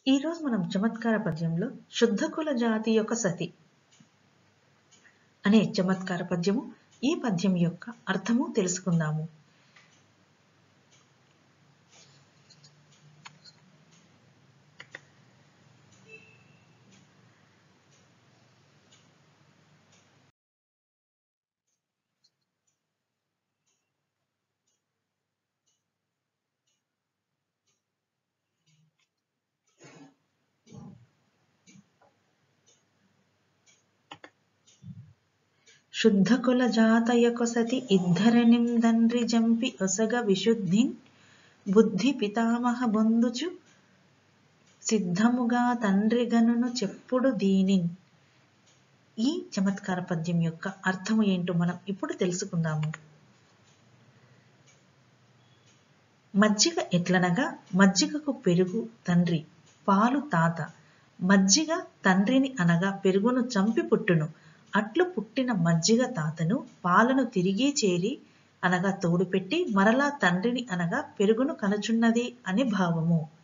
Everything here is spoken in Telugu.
ఈరోజు మనం చమత్కార పద్యంలో శుద్ధ కుల జాతి యొక్క సతి అనే చమత్కార పద్యము ఈ పద్యం యొక్క అర్థము తెలుసుకుందాము శుద్ధ కుల జాతయొక సతి ఇద్దరనిం దండ్రి జంపి ఒసగ విశుద్ధిన్ బుద్ధి పితామహ బొందుచు సిద్ధముగా తండ్రి గనును చెప్పుడు దీనిన్ ఈ చమత్కార పద్యం యొక్క అర్థము ఏంటో మనం ఇప్పుడు తెలుసుకుందాము మజ్జిగ ఎట్లనగా మజ్జిగకు పెరుగు తండ్రి పాలు తాత మజ్జిగ తండ్రిని అనగా పెరుగును చంపి పుట్టును అట్లు పుట్టిన మజ్జిగ తాతను పాలను తిరిగి చేరి అనగా తోడుపెట్టి మరలా తండ్రిని అనగా పెరుగును కనుచున్నది అని భావము